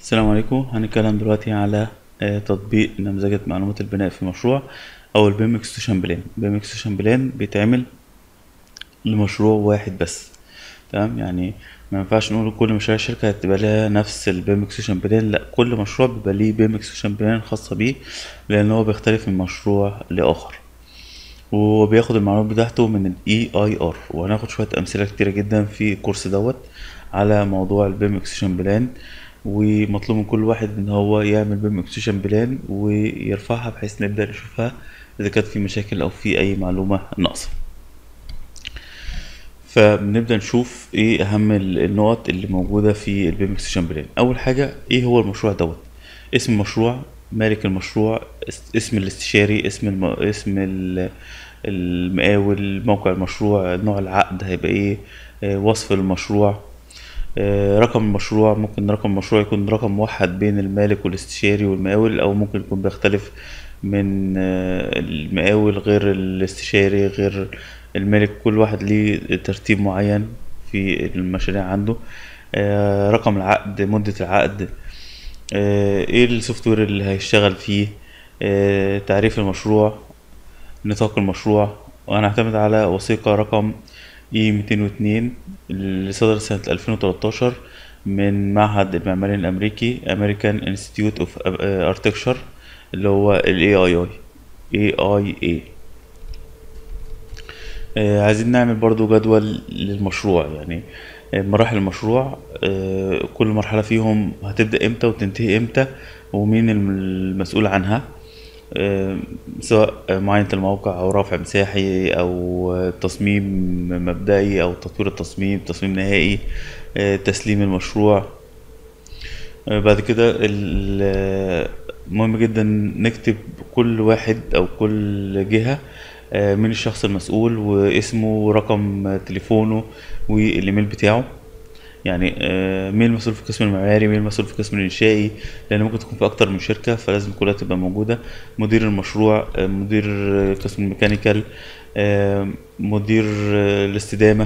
السلام عليكم هنتكلم دلوقتي على آه، تطبيق نمذجة معلومات البناء في مشروع أو البيم اكستنشن بلان البيم اكستنشن بلان بيتعمل لمشروع واحد بس تمام يعني ما ينفعش نقول كل مشاريع الشركة هتبقى لها نفس البيم اكستنشن بلان لا كل مشروع بيبقى ليه بيم اكستنشن بلان خاصة بيه لأن هو بيختلف من مشروع لآخر وبياخد المعلومات بتاعته من ال EIR وهناخد شوية أمثلة كتيرة جدا في الكورس دوت على موضوع البيم اكستنشن بلان ومطلوب من كل واحد ان هو يعمل بيم اكستنشن بلان ويرفعها بحيث نبدأ نشوفها اذا كانت في مشاكل او في اي معلومة ناقصة فبنبدأ نشوف ايه اهم ال- النقط اللي موجودة في البيم اكستنشن بلان اول حاجة ايه هو المشروع دوت اسم المشروع مالك المشروع اس- اسم الاستشاري اسم الم... اسم ال- المقاول موقع المشروع نوع العقد هيبقى ايه آه، وصف المشروع آه، رقم المشروع ممكن رقم المشروع يكون رقم موحد بين المالك والاستشاري والمقاول او ممكن يكون بيختلف من آه، المقاول غير الاستشاري غير المالك كل واحد ليه ترتيب معين في المشاريع عنده آه، رقم العقد مدة العقد آه، ايه السوفت وير اللي هيشتغل فيه آه، تعريف المشروع نطاق المشروع وانا هعتمد على وثيقة رقم اي 202 اللي صدرت سنة 2013 من معهد المعماري الأمريكي American Institute of Architecture اللي هو ال AII AIA آه، عايزين نعمل برضو جدول للمشروع يعني آه، مراحل المشروع آه، كل مرحلة فيهم هتبدأ امتى وتنتهي امتى ومين الم- المسؤول عنها آه، سواء معاينة الموقع أو رفع مساحي أو تصميم مبدئي أو تطوير التصميم تصميم نهائي آه، تسليم المشروع آه، بعد كده ال- مهم جدا نكتب كل واحد أو كل جهة آه، مين الشخص المسؤول واسمه ورقم تليفونه والإيميل بتاعه يعني آه، مين المسؤول في القسم المعماري مين المسؤول في القسم الإنشائي لأن ممكن تكون في أكتر من شركة فلازم كلها تبقى موجودة مدير المشروع آه، مدير آه، قسم الميكانيكال آه، مدير آه، الاستدامة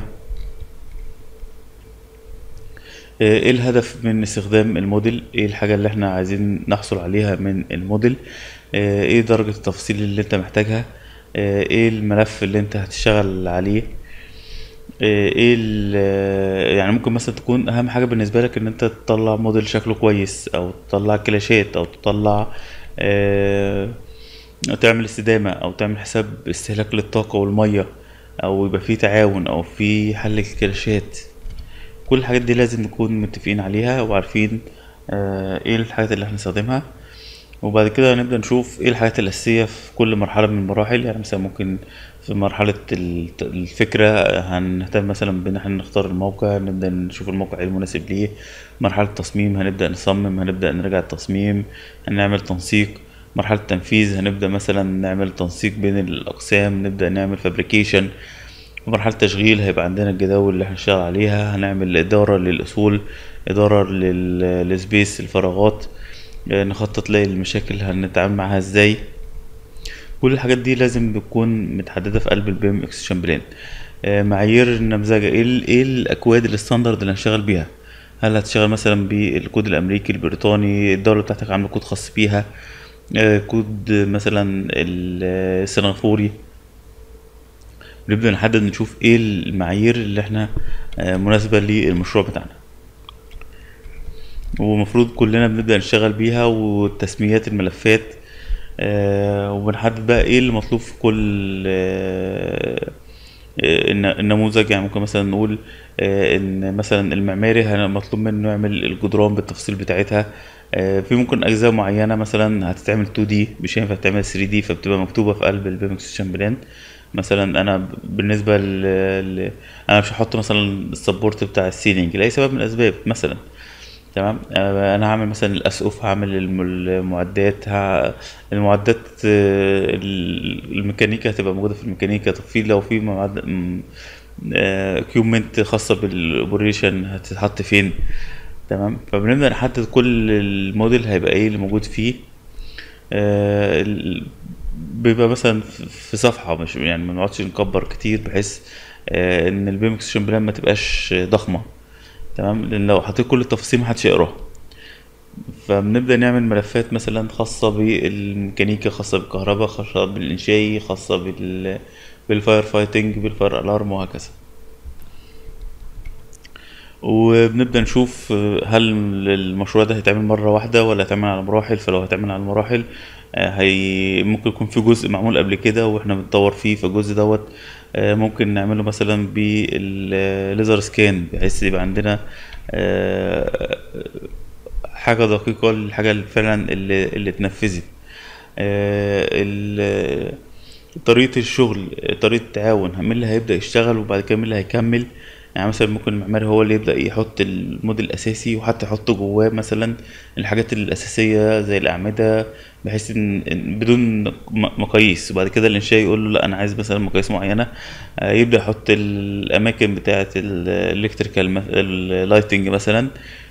آه، ايه الهدف من استخدام الموديل ايه الحاجة اللي احنا عايزين نحصل عليها من الموديل آه، ايه درجة التفصيل اللي انت محتاجها آه، ايه الملف اللي انت هتشتغل عليه آه، ايه ال- يعني ممكن مثلا تكون اهم حاجة بالنسبة لك ان انت تطلع موديل شكله كويس او تطلع كلاشات او تطلع آه، تعمل استدامة او تعمل حساب استهلاك للطاقة والمية او يبقى في تعاون او في حل الكلاشات كل الحاجات دي لازم نكون متفقين عليها وعارفين آه، ايه الحاجات اللي هنستخدمها وبعد كده هنبدأ نشوف ايه الحاجات الأساسية في كل مرحلة من المراحل يعني مثلا ممكن في مرحلة الت- الفكرة هنهتم مثلا بإن احنا نختار الموقع نبدأ نشوف الموقع ايه المناسب ليه مرحلة التصميم هنبدأ نصمم هنبدأ نراجع التصميم هنعمل تنسيق مرحلة التنفيذ هنبدأ مثلا نعمل تنسيق بين الأقسام نبدأ نعمل فابريكيشن في مرحلة التشغيل هيبقى عندنا الجداول اللي هنشتغل عليها هنعمل إدارة للأصول إدارة لل- للسبيس الفراغات آه، نخطط للمشاكل هنتعامل معاها ازاي كل الحاجات دي لازم تكون متحددة في قلب البيم اكستنشن بلان معايير النمذجة ايه ال- ايه الأكواد الستاندرد اللي هنشتغل بيها هل هتشتغل مثلا بالكود الأمريكي البريطاني الدولة بتاعتك عاملة كود خاص بيها آه، كود مثلا السنغافوري نبدأ نحدد نشوف ايه المعايير اللي احنا آه، مناسبة للمشروع بتاعنا ومفروض كلنا بنبدأ نشتغل بيها وتسميات الملفات آه، وبنحدد بقى ايه اللي مطلوب في كل آه، آه، الن- النموذج يعني ممكن مثلا نقول آه، ان مثلا المعماري هن- مطلوب منه يعمل الجدران بالتفاصيل بتاعتها آه، في ممكن اجزاء معينه مثلا هتتعمل 2 دي مش هينفع تعمل 3 دي فبتبقى مكتوبه في قلب البيم اكستنشن بلان مثلا انا ب- بالنسبه ل... ل... انا مش هحط مثلا السبورت بتاع السيلينج لاي سبب من الاسباب مثلا تمام آه، انا هعمل مثلا الاسقف هعمل الم- المعدات ه... المعدات آه، ال- الميكانيكا هتبقى موجوده في الميكانيكا طب في لو في معد... كيومنت خاصه بالاوبريشن هتتحط فين تمام فبنبدا نحدد كل الموديل هيبقى ايه اللي موجود فيه آه، ال- بيبقى مثلا في في صفحه مش يعني ما نقعدش نكبر كتير بحيث آه، ان البيم اكسشن بلان ما تبقاش ضخمه تمام لان لو حطيت كل التفاصيل محدش يقراها فبنبدأ نعمل ملفات مثلا خاصة بالميكانيكا خاصة بالكهرباء خاصة بالإنشائي خاصة بال بالفاير فايتنج بالفاير ألارم وهكذا وبنبدأ نشوف هل المشروع ده هيتعمل مرة واحدة ولا هيتعمل على مراحل فلو هيتعمل على مراحل آه، هي ممكن يكون في جزء معمول قبل كده واحنا بنطور فيه فالجزء دوت آه، ممكن نعمله مثلا بالليزر سكان بحيث يبقى عندنا آه، حاجة دقيقة للحاجة اللي فعلا اللي, اللي اتنفذت آه، ال- طريقة الشغل طريقة التعاون مين اللي هيبدأ يشتغل وبعد كده مين اللي هيكمل يعني مثلا ممكن المعماري هو اللي يبدأ يحط الموديل الأساسي وحتى يحط جواه مثلا الحاجات الأساسية زي الأعمدة بحيث إن إن بدون م- مقاييس وبعد كده الإنشاء يقول له لا أنا عايز مثلا مقاييس معينة آه، يبدأ يحط الأماكن بتاعة الإلكتريكال اللايتنج مثلا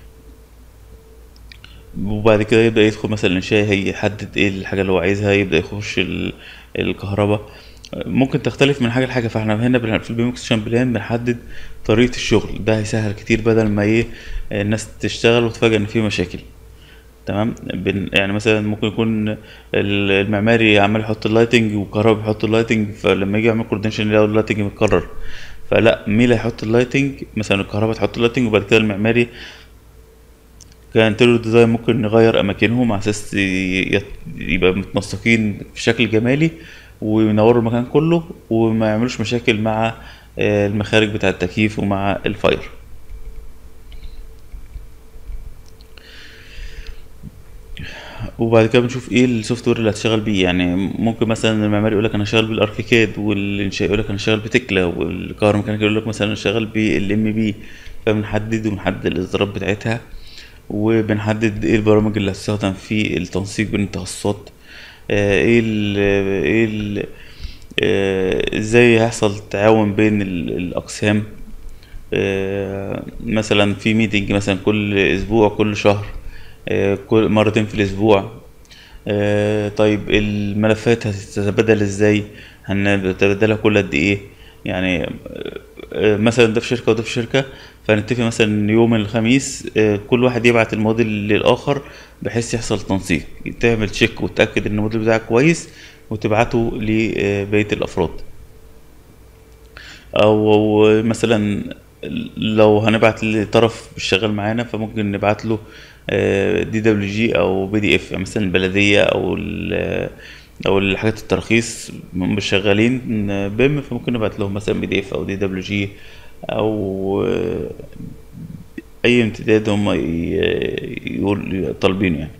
وبعد كده يبدأ يدخل مثلا الإنشاء هيحدد ايه الحاجة اللي هو عايزها يبدأ يخش ال- الكهرباء ممكن تختلف من حاجة لحاجة فاحنا هنا بن- في البيمكسشن بلان بنحدد طريقة الشغل ده هيسهل كتير بدل ما ايه الناس تشتغل وتفاجأ ان في مشاكل تمام بن يعني مثلا ممكن يكون ال- المعماري عمال يحط اللايتنج والكهرباء بيحط اللايتنج فلما يجي يعمل كوردينيشن يلاقوا اللايتنج متكرر فلا مين اللي هيحط اللايتنج مثلا الكهرباء تحط اللايتنج وبعد كده المعماري كانتيريور ديزاين ممكن نغير اماكنهم على اساس ي- يت- يبقى متنسقين بشكل جمالي وينوروا المكان كله وما يعملوش مشاكل مع آه، المخارج بتاع التكييف ومع الفاير وبعد كده بنشوف ايه السوفت وير اللي هتشتغل بيه يعني ممكن مثلا المعماري يقول لك انا شغال بالاركيكاد والانشاء يقول لك انا شغال بتكلا والكهرباء يقول لك مثلا انا شغال بالام بي فبنحدد ونحدد الاصدارات بتاعتها وبنحدد ايه البرامج اللي هتستخدم في التنسيق بين التخصصات آه، ايه ال ايه ال آه، ازاي هيحصل تعاون بين ال- الاقسام آه، مثلا في ميتنج مثلا كل اسبوع كل شهر آه، كل مرتين في الاسبوع آه، طيب الملفات هتتبادل ازاي هنتبادلها كل قد ايه يعني آه، آه، مثلا ده في شركة وده في شركة فنتفق مثلا يوم الخميس آه، كل واحد يبعت الموديل للآخر بحيث يحصل تنسيق تعمل تشيك وتأكد ان الموديل بتاعك كويس وتبعته لبقية الأفراد او مثلا لو هنبعت لطرف مش شغال معانا فممكن نبعت له دي دبليو جي او بي دي اف يعني مثلا البلديه او ال- او الحاجات الترخيص مش شغالين بيم فممكن نبعت لهم مثلا بي دي اف او دي دبليو جي او آه، اي امتداد هم ي- يقول طالبينه يعني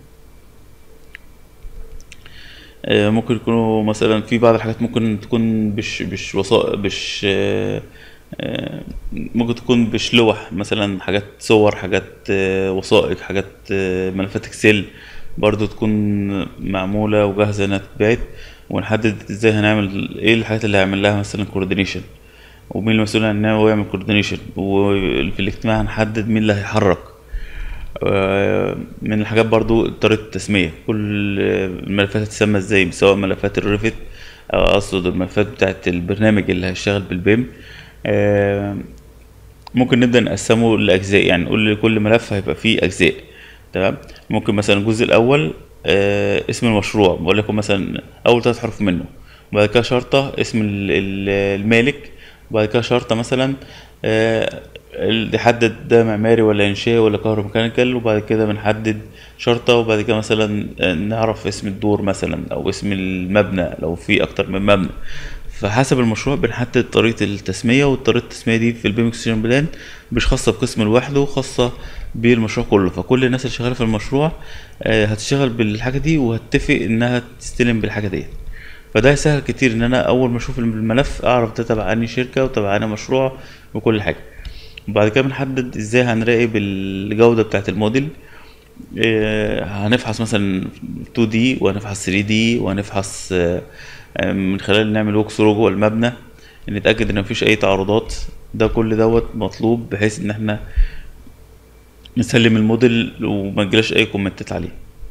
آه، ممكن يكونوا مثلا في بعض الحاجات ممكن تكون مش مش وثائق مش آه، آه، ممكن تكون مش لوح مثلا حاجات صور حاجات آه، وثائق حاجات آه، ملفات اكسل برضو تكون معمولة وجاهزة انها تتبعت ونحدد ازاي هنعمل ايه الحاجات اللي هيعمل لها مثلا كوردينيشن ومين المسؤول عن ان هو يعمل كوردينيشن وفي الاجتماع هنحدد مين اللي هيحرك آه، من الحاجات برضو طريقة التسمية كل الملفات هتسمى ازاي سواء ملفات الريفت او اقصد الملفات بتاعت البرنامج اللي هيشتغل بالبيم آه، ممكن نبدأ نقسمه لأجزاء يعني نقول لكل ملف هيبقى فيه أجزاء تمام ممكن مثلا الجزء الأول آه، اسم المشروع بقول لكم مثلا أول ثلاث حروف منه وبعد كده شرطة اسم ال- ال- المالك وبعد كده شرطة مثلا آه، ال- يحدد ده معماري ولا إنشائي ولا كهروميكانيكال وبعد كده بنحدد شرطة وبعد كده مثلا آه، نعرف اسم الدور مثلا أو اسم المبنى لو في أكتر من مبنى فحسب المشروع بنحدد طريقة التسمية وطريقة التسمية دي في البيم اكسشن بلان مش خاصة بقسم لوحده خاصة بالمشروع كله فكل الناس اللي شغالة في المشروع آه، هتشتغل بالحاجة دي وهتتفق انها تستلم بالحاجة دي فده هيسهل كتير ان انا اول ما اشوف الملف اعرف ده تبع انهي شركة وتبع انهي مشروع وكل حاجة وبعد كده بنحدد ازاي هنراقب الجودة بتاعة الموديل آه، هنفحص مثلا 2 دي وهنفحص 3 دي وهنفحص آه، آه، من خلال نعمل ووك ثرو جوه المبنى نتأكد ان مفيش اي تعارضات ده كل دوت مطلوب بحيث ان احنا نسلم الموديل وما تجيلاش اي كومنتات عليه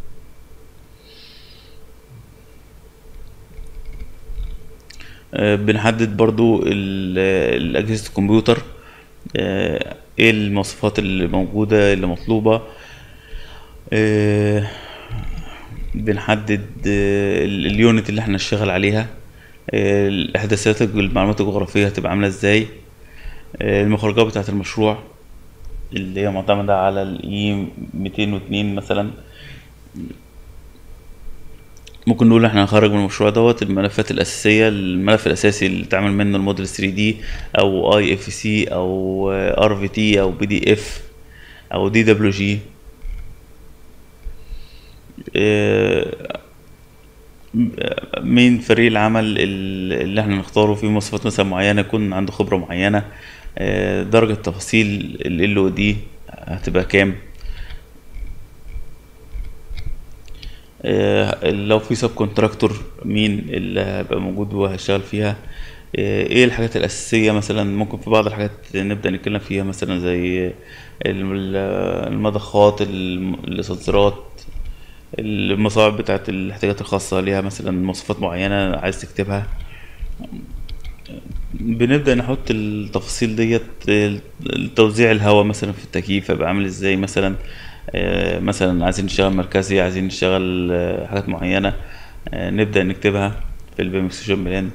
آه، بنحدد برضو ال- الأجهزة الكمبيوتر آه، ايه المواصفات اللي موجودة اللي مطلوبة آه، بنحدد آه، ال- اليونت اللي احنا نشتغل عليها آه، الاحداثيات المعلومات الجغرافية هتبقى عاملة ازاي آه، المخرجات بتاعة المشروع اللي هي معتمدة على الاي 202 مثلا ممكن نقول احنا هنخرج من المشروع دوت الملفات الأساسية الملف الأساسي اللي اتعمل منه الموديل 3 دي أو اي اف سي أو ار في تي أو بي دي اف أو دي دبليو جي مين فريق العمل ال- اللي احنا نختاره فيه مواصفات مثلا معينة يكون عنده خبرة معينة آه، درجة تفاصيل ال او دي هتبقى كام آه، لو في سب كونتراكتور مين اللي هيبقى موجود وهيشتغل فيها آه، ايه الحاجات الأساسية مثلا ممكن في بعض الحاجات نبدأ نتكلم فيها مثلا زي الم- المضخات الم- الإسانسيرات المصاعب بتاعت الاحتياجات الخاصة ليها مثلا مواصفات معينة عايز تكتبها بنبدأ نحط التفاصيل ديت توزيع الهواء مثلا في التكييف هيبقى عامل ازاي مثلا آه، مثلا عايزين نشتغل مركزي عايزين نشتغل آه، حاجات معينة آه، نبدأ نكتبها في البيمكسيشن بلان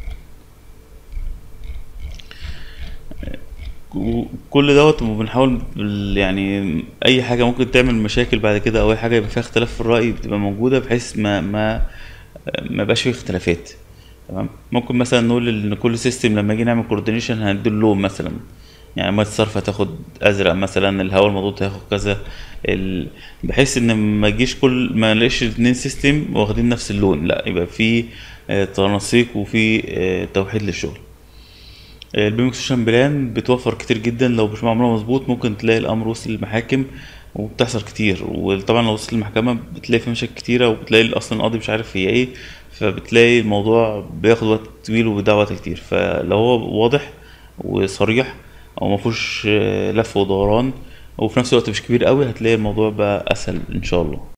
كل دوت وبنحاول بال- يعني اي حاجه ممكن تعمل مشاكل بعد كده او اي حاجه يبقى فيها اختلاف في الراي بتبقى موجوده بحيث ما ما ما يبقاش فيه اختلافات تمام ممكن مثلا نقول ان كل سيستم لما يجي نعمل كوردينيشن هنديله لون مثلا يعني ميه الصرف هتاخد ازرق مثلا الهواء المضغوط هياخد كذا ال... بحيث ان ما يجيش كل ما نلاقيش اتنين سيستم واخدين نفس اللون لا يبقى في آه، تناسيق وفي آه، توحيد للشغل البيمكسيشن بلان بتوفر كتير جدا لو مش معموله مظبوط ممكن تلاقي الامر وصل للمحاكم وبتحصل كتير وطبعا لو وصل للمحكمه بتلاقي في مشاكل كتيره وبتلاقي اصلا القاضي مش عارف هي ايه فبتلاقي الموضوع بياخد وقت طويل وبيضيع وقت كتير فلو هو واضح وصريح او مفهوش آه، لف ودوران وفي نفس الوقت مش كبير قوي هتلاقي الموضوع بقى اسهل ان شاء الله